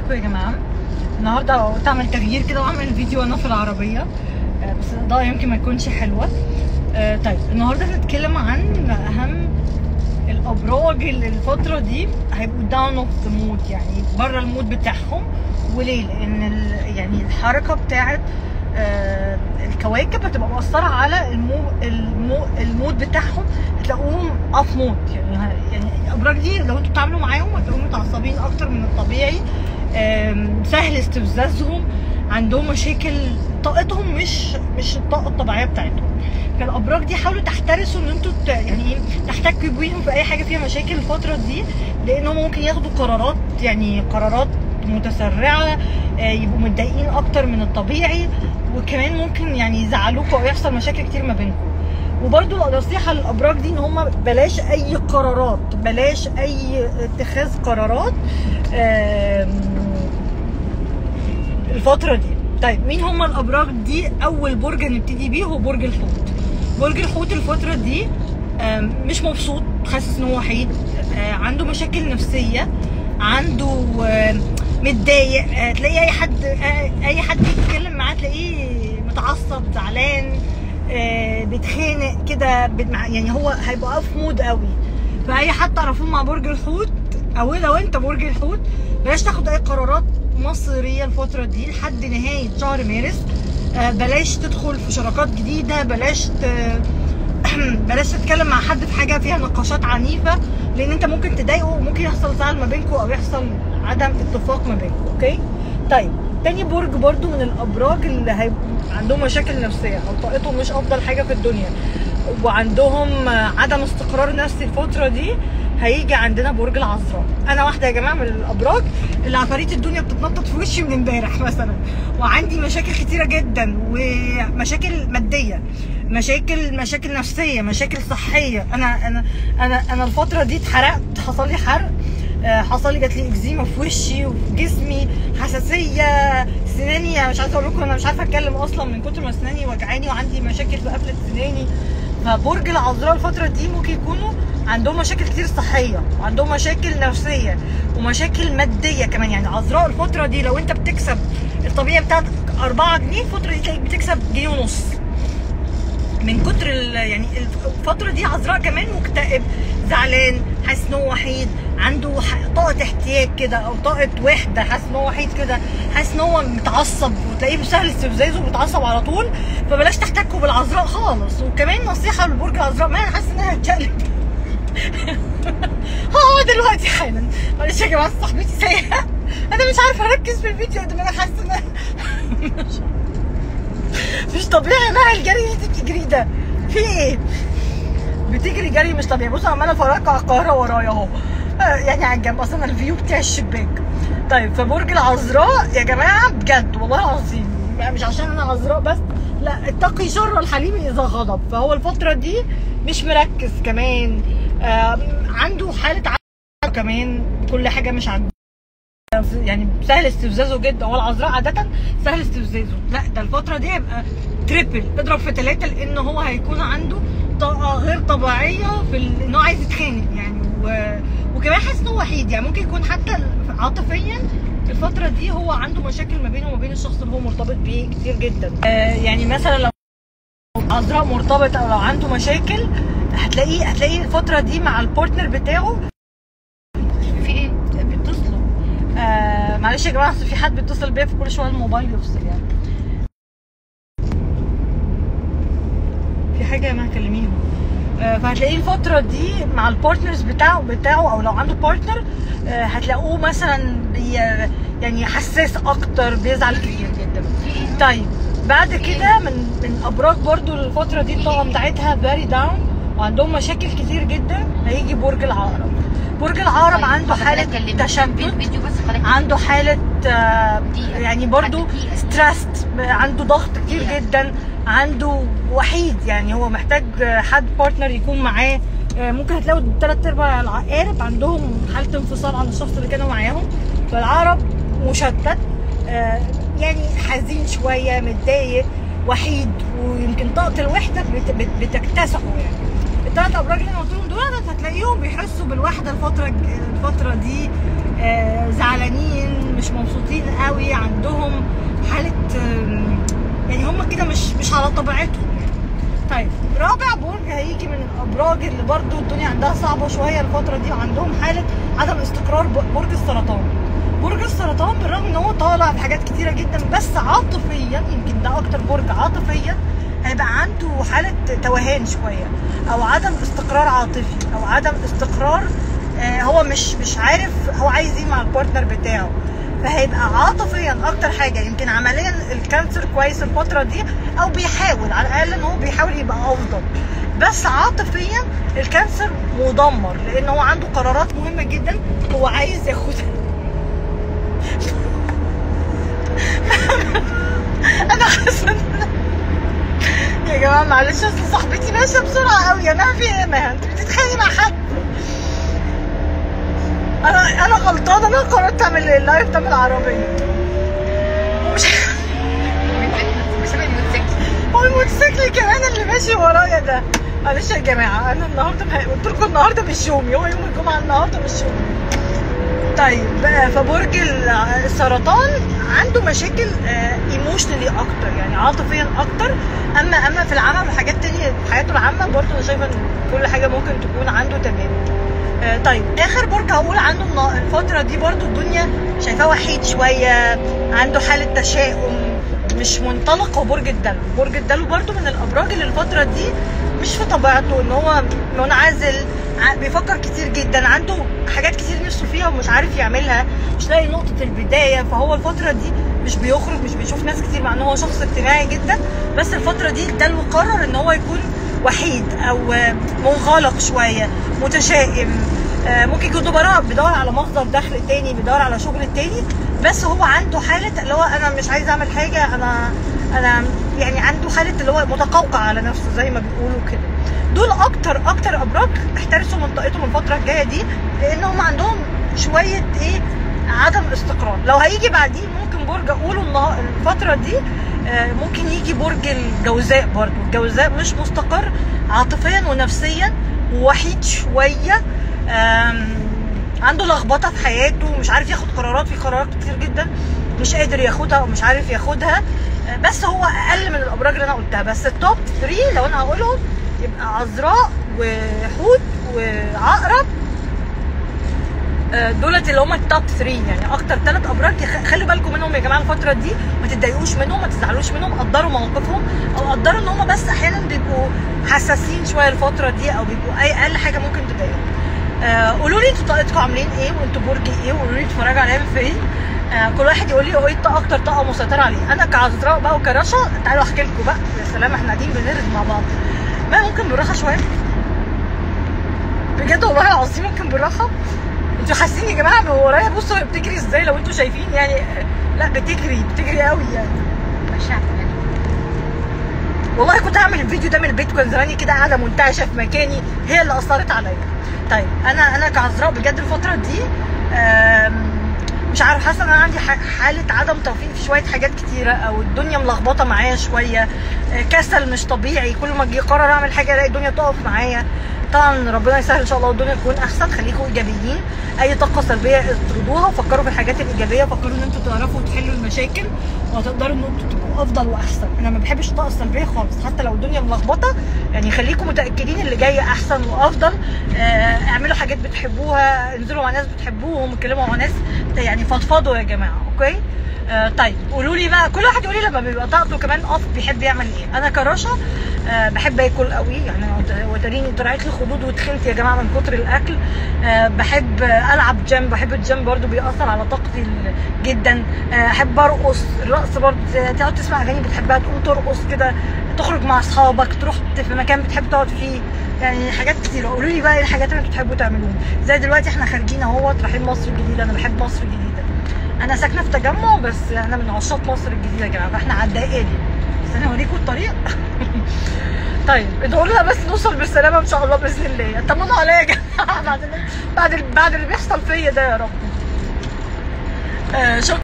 ازيكم يا جماعه النهارده قلت اعمل تغيير كده واعمل فيديو وانا في العربيه آه، بس الاضاءه يمكن ما تكونش حلوه آه، طيب النهارده هنتكلم عن اهم الابراج اللي الفتره دي هيبقوا داون اوف ذا مود يعني بره المود بتاعهم وليه لان ال- يعني الحركه بتاعت آه، الكواكب هتبقى مؤثره على المو المو المود بتاعهم هتلاقوهم اوف مود يعني ه- يعني الابراج دي لو انتوا بتتعاملوا معاهم هتلاقوهم متعصبين اكتر من الطبيعي آم، سهل استفزازهم عندهم مشاكل طاقتهم مش مش الطاقه الطبيعيه بتاعتهم فالابراج دي حاولوا تحترسوا ان انتوا ت- يعني ايه تحتكوا بيهم في اي حاجه فيها مشاكل الفتره دي لانهم ممكن ياخدوا قرارات يعني قرارات متسرعه آه، يبقوا متضايقين اكتر من الطبيعي وكمان ممكن يعني يزعلوكوا او يحصل مشاكل كتير ما بينكم وبرضو نصيحة للأبراج دي إن هم بلاش أي قرارات بلاش أي اتخاذ قرارات آم، الفترة دي طيب مين هم الأبراج دي أول برج هنبتدي بيه هو برج الحوت برج الحوت الفترة دي آم، مش مبسوط حاسس إن هو وحيد آه، عنده مشاكل نفسية عنده آم، متضايق آه، تلاقي أي حد آه، أي حد يتكلم معاه تلاقيه متعصب زعلان آه، بيتخانق كده بت- مع- يعني هو هيبقى في مود قوي فاي حد تعرفوه مع برج الحوت او لو انت برج الحوت بلاش تاخد اي قرارات مصيريه الفتره دي لحد نهايه شهر مارس آه، بلاش تدخل في شراكات جديده بلاش ت... بلاش تتكلم مع حد في حاجه فيها نقاشات عنيفه لان انت ممكن تضايقه وممكن يحصل زعل ما بينكم او يحصل عدم اتفاق ما بينكم اوكي طيب تاني برج برضو من الابراج اللي هيبقوا عندهم مشاكل نفسيه او طاقتهم مش افضل حاجه في الدنيا وعندهم آه، عدم استقرار نفسي الفتره دي هيجي عندنا برج العذراء انا واحده يا جماعه من الابراج اللي عفاريت الدنيا بتتنطط في وشي من امبارح مثلا وعندي مشاكل كتيره جدا ومشاكل ماديه مشاكل مشاكل نفسيه مشاكل صحيه انا انا انا انا الفتره دي اتحرقت حصل لي حرق آه، حصل لي جات لي اكزيما في وشي وفي جسمي حساسيه سناني مش عارفه اقول لكم انا مش عارفه اتكلم اصلا من كتر ما سناني وجعاني وعندي مشاكل في قفله سناني فبرج العذراء الفتره دي ممكن يكونوا عندهم مشاكل كتير صحيه وعندهم مشاكل نفسيه ومشاكل ماديه كمان يعني العذراء الفتره دي لو انت بتكسب الطبيعي بتاعتك 4 جنيه الفتره دي تلاقيك بتكسب جنيه ونص من كتر ال- يعني الفتره دي عذراء كمان مكتئب زعلان حاسس ان هو وحيد عنده ح- طاقه احتياج كده او طاقه وحده حاسس ان هو وحيد كده حاسس ان هو متعصب وتلاقيه سهل استفزازه وبيتعصب على طول فبلاش تحتكوا بالعذراء خالص وكمان نصيحه لبرج العذراء ما انا حاسه انها هتشقلب اه دلوقتي حالا معلش يا جماعه صاحبتي سايقه انا مش عارفه اركز في الفيديو قد ما انا حاسه ان مش طبيعي مع الجري اللي انت بتجري ده في ايه؟ بتجري جري مش طبيعي بصوا عماله افرقع القاهره ورايا اهو آه، يعني على الجنب اصلا الفيو بتاع الشباك طيب فبرج العذراء يا جماعه بجد والله العظيم يعني مش عشان انا عذراء بس لا اتقي شر الحليم اذا غضب فهو الفتره دي مش مركز كمان آم، عنده حاله عقل كمان كل حاجه مش عاجباه يعني سهل استفزازه جدا هو العذراء عادة سهل استفزازه لا ده الفترة دي هيبقى تريبل اضرب في ثلاثة لأن هو هيكون عنده طاقة غير طبيعية في ال- إن هو عايز يتخانق يعني و... وكمان حاسس إن هو وحيد يعني ممكن يكون حتى عاطفيا الفترة دي هو عنده مشاكل ما بينه وما بين الشخص اللي هو مرتبط بيه كتير جدا آه يعني مثلا لو عذراء مرتبط أو لو عنده مشاكل هتلاقيه هتلاقيه الفترة دي مع البارتنر بتاعه في ايه؟ بيتصلوا آه معلش يا جماعه أصل في حد بيتصل بيا في كل شويه الموبايل يفصل يعني في حاجه يا جماعه كلميهم آه فهتلاقيه الفتره دي مع البارتنرز بتاعه بتاعه او لو عنده بارتنر آه هتلاقوه مثلا بي يعني حساس اكتر بيزعل كتير جدا طيب بعد كده من من ابراج برضو الفتره دي الطاقه بتاعتها فيري داون وعندهم مشاكل كتير جدا هيجي برج العقرب برج العقرب عنده حاله تشتت فيديو بس خليك عنده حالة آه، دقيقة. يعني برضو دقيقة. ستريسد عنده ضغط كتير دقيقة. جدا عنده وحيد يعني هو محتاج آه، حد بارتنر يكون معاه آه، ممكن هتلاقوا تلات ارباع العقارب عندهم حالة انفصال عن الشخص اللي كانوا معاهم فالعقرب مشتت آه، يعني حزين شوية متضايق وحيد ويمكن طاقة الوحدة بت- بت- بتكتسحه يعني الثلاث ابراج اللي انا قلتهم دول هتلاقيهم بيحسوا بالوحده الفتره الفتره دي آه، زعلانين مش مبسوطين طبيعتهم يعني طيب رابع برج هيجي من الابراج اللي برضو الدنيا عندها صعبه شويه الفتره دي وعندهم حاله عدم استقرار ب- برج السرطان برج السرطان بالرغم ان هو طالع بحاجات كتيره جدا بس عاطفيا يمكن ده اكتر برج عاطفيا هيبقى عنده حاله توهان شويه او عدم استقرار عاطفي او عدم استقرار آه، هو مش مش عارف هو عايز ايه مع البارتنر بتاعه فهيبقى عاطفيا اكتر حاجه يمكن عمليا الكانسر كويس الفتره دي او بيحاول على الاقل ان هو بيحاول يبقى افضل بس عاطفيا الكانسر مدمر لان هو عنده قرارات مهمه جدا هو عايز ياخدها انا حاسه إن- يا جماعه معلش اصل صاحبتي ماشيه بسرعه قوي انا في ايه ما انت بتتخانقي مع حد انا انا غلطانه انا قررت اعمل اللايف ده من العربيه مش بسبب الموتوسيكل هو الموتوسيكل كمان اللي ماشي ورايا ده معلش يا جماعه انا النهارده مه- قلت لكم النهارده مش يومي هو يوم الجمعه النهارده مش يومي طيب بقى فبرج ال- السرطان عنده مشاكل ايموشنالي اكتر يعني عاطفيا اكتر اما اما في العمل وحاجات تانية في حياته العامه برضه انا شايفه ان كل حاجه ممكن تكون عنده تمام آه، طيب اخر برج هقول عنده النا- الفتره دي برضو الدنيا شايفاه وحيد شويه عنده حاله تشاؤم مش منطلق هو برج الدلو برج الدلو برضو من الابراج اللي الفتره دي مش في طبيعته ان هو منعزل ع- بيفكر كتير جدا عنده حاجات كتير نفسه فيها ومش عارف يعملها مش لاقي نقطه البدايه فهو الفتره دي مش بيخرج مش بيشوف ناس كتير مع ان هو شخص اجتماعي جدا بس الفتره دي الدلو قرر ان هو يكون وحيد او آه، منغلق شويه متشائم آه، ممكن يكون براء بيدور على مصدر دخل تاني بيدور على شغل تاني بس هو عنده حاله اللي هو انا مش عايز اعمل حاجه انا انا يعني عنده حاله اللي هو متقوقع على نفسه زي ما بيقولوا كده دول اكتر اكتر ابراج احترسوا منطقتهم الفتره الجايه دي لان هم عندهم شويه ايه عدم استقرار لو هيجي بعديه ممكن برج اقوله النها- الفتره دي آه، ممكن يجي برج الجوزاء برضو الجوزاء مش مستقر عاطفيا ونفسيا ووحيد شويه آم، عنده لخبطه في حياته مش عارف ياخد قرارات في قرارات كتير جدا مش قادر ياخدها ومش عارف ياخدها آه، بس هو اقل من الابراج اللي انا قلتها بس التوب 3 لو انا هقولهم يبقى عذراء وحوت وعقرب آه، دولت اللي هم التوب 3 يعني اكتر ثلاث ابراج يخ- خلوا بالكم منهم يا جماعه الفتره دي ما تتضايقوش منهم ما تزعلوش منهم قدروا موقفهم او قدروا ان هم بس احيانا بيبقوا حساسين شويه الفتره دي او بيبقوا اي اقل حاجه ممكن تضايقهم آه، قولوا لي انتوا طاقتكم عاملين ايه وانتوا برج ايه وقولوا لي اتفرجوا عليا من فين آه، كل واحد يقول لي هو ايه الط- اكتر طاقه مسيطره عليه انا كعذراء بقى وكرشا تعالوا احكي لكم بقى يا سلام احنا قاعدين بنرد مع بعض ما ممكن بالراحه شويه بجد والله العظيم ممكن بالراحه انتوا حاسين يا جماعه من ورايا بصوا هي بتجري ازاي لو انتوا شايفين يعني لا بتجري بتجري قوي يعني ماشي يعني والله كنت هعمل الفيديو ده من البيت كان زماني كده قاعده منتعشه في مكاني هي اللي اثرت عليا طيب انا انا كعذراء بجد الفتره دي آم، مش عارف حاسه ان انا عندي ح- حاله عدم توفيق في شويه حاجات كتيره او الدنيا ملخبطه معايا شويه آه، كسل مش طبيعي كل ما اجي اقرر اعمل حاجه الاقي الدنيا تقف معايا طبعا ربنا يسهل ان شاء الله والدنيا تكون احسن خليكم ايجابيين اي طاقه سلبيه اطردوها وفكروا في الحاجات الايجابيه فكروا ان انتوا تعرفوا تحلوا المشاكل وهتقدروا ان انتوا تبقوا افضل واحسن انا ما بحبش الطاقه السلبيه خالص حتى لو الدنيا ملخبطه يعني خليكم متاكدين اللي جاي احسن وافضل آه، اعملوا حاجات بتحبوها انزلوا مع ناس بتحبوهم اتكلموا مع ناس يعني فضفضوا يا جماعه اوكي آه طيب قولوا لي بقى كل واحد يقول لي لما بيبقى طاقته كمان اوف بيحب يعمل ايه انا كرشا آه بحب اكل قوي يعني أنا وتريني طلعت لي خدود وتخنت يا جماعه من كتر الاكل آه بحب آه، العب جيم بحب الجيم برضو بيأثر على طاقتي ال- جدا آه، احب ارقص الرقص برضو تقعد تسمع اغاني بتحبها تقوم ترقص كده تخرج مع اصحابك تروح في مكان بتحب تقعد فيه يعني حاجات كتير قولوا لي بقى ايه الحاجات اللي انتوا بتحبوا تعملوها زي دلوقتي احنا خارجين اهوت رايحين مصر الجديده انا بحب مصر الجديده انا ساكنه في تجمع بس انا من عشاق مصر الجديده يا جماعه فاحنا على الدائري بس انا هوريكم الطريق طيب ادعوا لنا بس نوصل بالسلامه ان شاء الله باذن الله طمنوا عليا يا جماعه بعد بعد بعد اللي بيحصل فيا ده يا رب آه شكرا